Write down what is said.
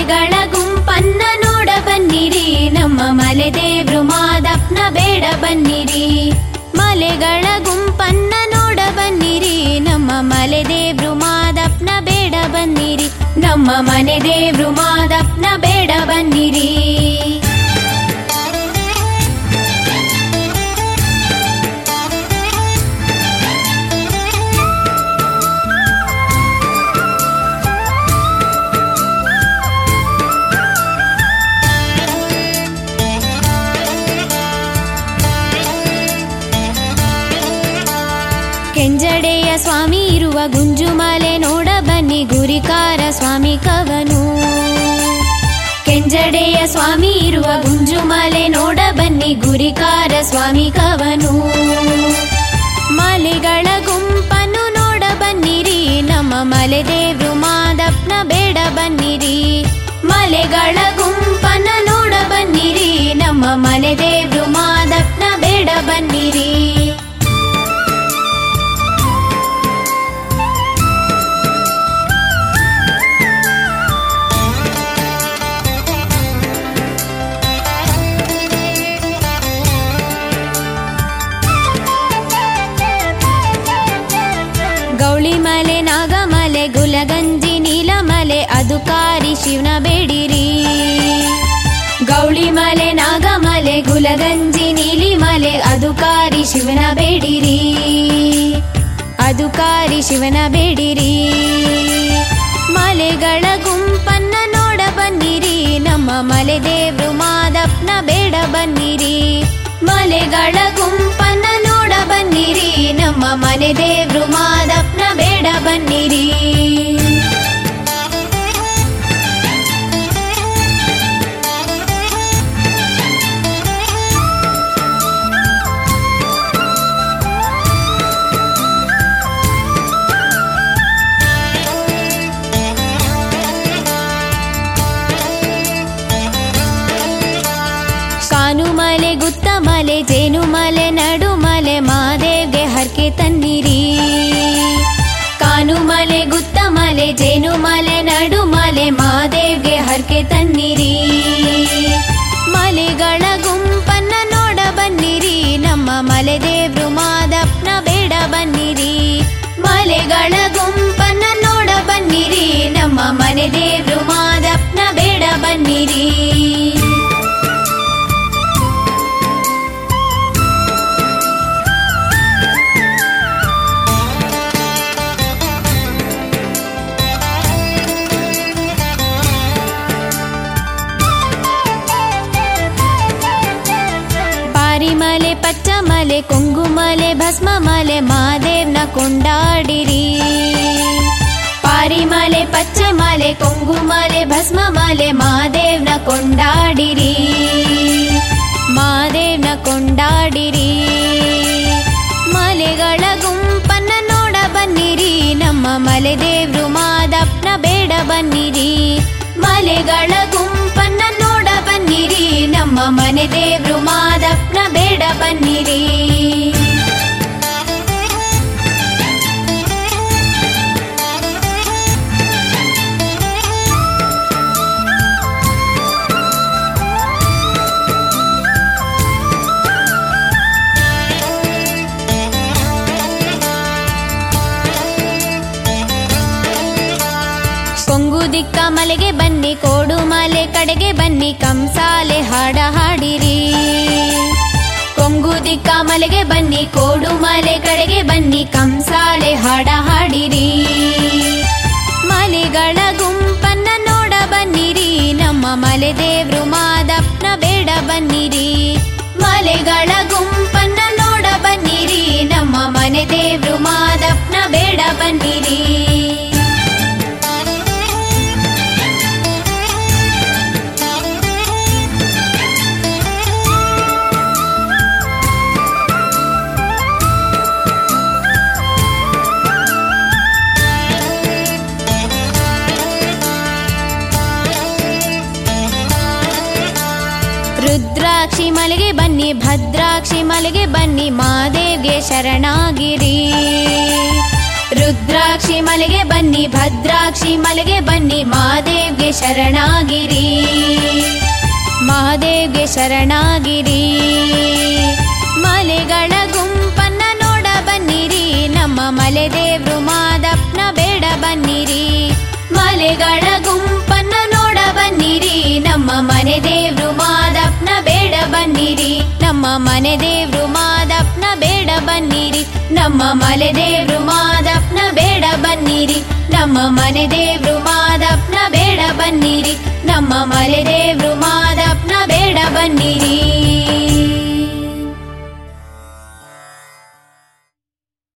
ಮಲೆಗಳ ಗುಂಪನ್ನ ನೋಡ ಬನ್ನಿರಿ ನಮ್ಮ ಮಲೆದೇವ್ರು ಮಾದಪ್ಪನ ಬೇಡ ಬನ್ನಿರಿ ಮಲೆಗಳ ಗುಂಪನ್ನ ನೋಡ ಬನ್ನಿರಿ ನಮ್ಮ ಮಲೆದೇವ್ರು ಮಾದಪ್ಪನ ಬೇಡ ಬನ್ನಿರಿ ನಮ್ಮ ಮನೆ ದೇವ್ರು ಮಾದಪ್ಪನ ಬೇಡ ಬನ್ನಿರಿ ಕೆಂಜಡೆಯ ಸ್ವಾಮಿ ಇರುವ ಗುಂಜುಮಲೆ ನೋಡ ಬನ್ನಿ ಗುರಿಕಾರ ಸ್ವಾಮಿ ಕವನು ಕೆಂಜಡೆಯ ಸ್ವಾಮಿ ಇರುವ ಗುಂಜುಮಲೆ ನೋಡ ಬನ್ನಿ ಗುರಿಕಾರ ಸ್ವಾಮಿ ಕವನು ಮಲೆಗಳ ಗುಂಪನ್ನು ನೋಡ ಬನ್ನಿರಿ ನಮ್ಮ ಮಲೆದೇವ್ರು ಮಾದಪ್ಪನ ಬೇಡ ಬನ್ನಿರಿ ಮಲೆಗಳ ಗುಂಪನ್ನ ನೋಡ ಬನ್ನಿರಿ ನಮ್ಮ ಮಲೆದೇವ್ರು ಮಾದಪ್ಪನ ಬೇಡ ಬನ್ನಿರಿ ಗೌಳಿಮಲೆ ನಾಗಮಲೆ ಗುಲಗಂಜಿ ನೀಲಮಲೆ ಅದು ಕಾರಿ ಶಿವನ ಬೇಡಿರಿ ಗೌಳಿಮಲೆ ನಾಗಮಲೆ ಗುಲಗಂಜಿ ನೀಲಿಮಲೆ ಅದು ಕಾರಿ ಶಿವನ ಬೇಡಿರಿ ಅದು ಕಾರಿ ಶಿವನ ಬೇಡಿರಿ ಮಲೆಗಳ ಗುಂಪನ್ನ ನೋಡ ಬನ್ನಿರಿ ನಮ್ಮ ಮಲೆ ದೇವ್ರು ಮಾದಪ್ಪನ ಬೇಡ ಬನ್ನಿರಿ ಮಲೆಗಳ ಗುಂಪನ್ನ ನೋಡ ಬನ್ನಿರಿ ನಮ್ಮ ಮನೆ ದೇವ್ರು ಮಾದಪ್ಪನ ಬೇಡ ಬನ್ನಿರಿ ಕಾನುಮಲೆ ಗುತ್ತಮಲೆ ಜೇನುಮಲೆ ನಡುಮಲೆ ಮಾದೇವ್ಗೆ ಹರ್ಕೆ ತನ್ನಿರಿ ಕಾನುಮಲೆ ಗುತ್ತಮಲೆ ಜೇನುಮಲೆ ನಡುಮಲೆ ಮಾದೇವ್ಗೆ ಹರ್ಕೆ ತನ್ನಿರಿ ಮಲೆಗಳ ಗುಂಪನ್ನ ನೋಡ ಬನ್ನಿರಿ ನಮ್ಮ ಮಲೆ ದೇವ್ರು ಮಾದಪ್ಪನ ಬೇಡ ಬನ್ನಿರಿ ಮಲೆಗಳ ಗುಂಪನ್ನ ನೋಡ ಬನ್ನಿರಿ ನಮ್ಮ ಮನೆ ದೇವ್ರು ಮಾದಪ್ಪನ ಬೇಡ ಬನ್ನಿರಿ ಪಾರಿಮಲೆ ಪಚ್ಚಮಲೆ ಕೊಂಗುಮಲೆ ಭಸ್ಮಮಲೆ ಮಾದೇವ್ನ ಕೊಂಡಾಡಿರಿ ಪಾರಿಮಲೆ ಪಚ್ಚಮಲೆ ಕೊಂಗುಮಲೆ ಭಸ್ಮಮಲೆ ಮಾದೇವ್ನ ಕೊಂಡಾಡಿರಿ ಮಾದೇವ್ನ ಕೊಂಡಾಡಿರಿ ಮಲೆಗಳ ಗುಂಪನ್ನ ನೋಡ ಬನ್ನಿರಿ ನಮ್ಮ ಮಲೆ ದೇವ್ರು ಮಾದಪ್ಪನ ಬೇಡ ಬನ್ನಿರಿ ಮಲೆಗಳ ಗುಂಪನ್ನ ನೋಡ ಬನ್ನಿರಿ ನಮ್ಮ ಮನೆ ದೇವ್ರು ಮಾದಪ್ಪನ ಬೇಡ ಬನ್ನಿರಿ ಕೊಂಗು ದಿಕ್ಕ ಮಲೆಗೆ ಬನ್ನಿ ಕೋಡು ಮಲೆ ಕಡೆಗೆ ಬನ್ನಿ ಕಂಸಾಲೆ ಹಾಡ ಹಾಡಿರಿ ಕೊಂಗು ದಿಕ್ಕ ಮಲೆಗೆ ಬನ್ನಿ ಕೋಡು ಮಲೆ ಕಡೆಗೆ ಬನ್ನಿ ಕಂಸಾಲೆ ಹಾಡ ಹಾಡಿರಿ ಮಲೆಗಳ ಗುಂಪನ್ನ ನೋಡ ಬನ್ನಿರಿ ನಮ್ಮ ಮಲೆ ದೇವ್ರು ಮಾದಪ್ಪನ ಬೇಡ ಬನ್ನಿರಿ ಮಲೆಗಳ ಗುಂಪನ್ನ ನೋಡ ಬನ್ನಿರಿ ನಮ್ಮ ಮನೆ ದೇವ್ರು ಮಾದಪ್ಪನ ಬೇಡ ಬನ್ನಿರಿ ರುದ್ರಾಕ್ಷಿ ಮಲೆಗೆ ಬನ್ನಿ ಭದ್ರಾಕ್ಷಿ ಮಲೆಗೆ ಬನ್ನಿ ಮಾದೇವ್ಗೆ ಶರಣಾಗಿರಿ ರುದ್ರಾಕ್ಷಿ ಮಲೆಗೆ ಬನ್ನಿ ಭದ್ರಾಕ್ಷಿ ಮಲೆಗೆ ಬನ್ನಿ ಮಹಾದೇವ್ಗೆ ಶರಣಾಗಿರಿ ಮಹಾದೇವ್ಗೆ ಶರಣಾಗಿರಿ ಮಲೆಗಳ ಗುಂಪನ್ನ ನೋಡ ಬನ್ನಿರಿ ನಮ್ಮ ಮಲೆದೇವ್ರು ಮಾದಪ್ಪನ ಬೇಡ ಬನ್ನಿರಿ ಮಲೆಗಳ ಗುಂಪನ್ನ ನೋಡ ಬನ್ನಿರಿ ನಮ್ಮ ಮನೆ ದೇವ್ರು ಮಾದಪ್ಪನ ಬೇಡ ಬನ್ನಿರಿ ನಮ್ಮ ಮನೆ ದೇವ್ರು ಮಾದಪ್ಪನ ಬೇಡ ಬನ್ನಿರಿ ನಮ್ಮ ಮಲೆ ದೇವ್ರು ಮಾದಪ್ಪನ ಬೇಡ ಬನ್ನಿರಿ ನಮ್ಮ ಮನೆ ದೇವ್ರು ಮಾದಪ್ಪನ ಬೇಡ ಬನ್ನಿರಿ ನಮ್ಮ ಮಲೆ ದೇವ್ರು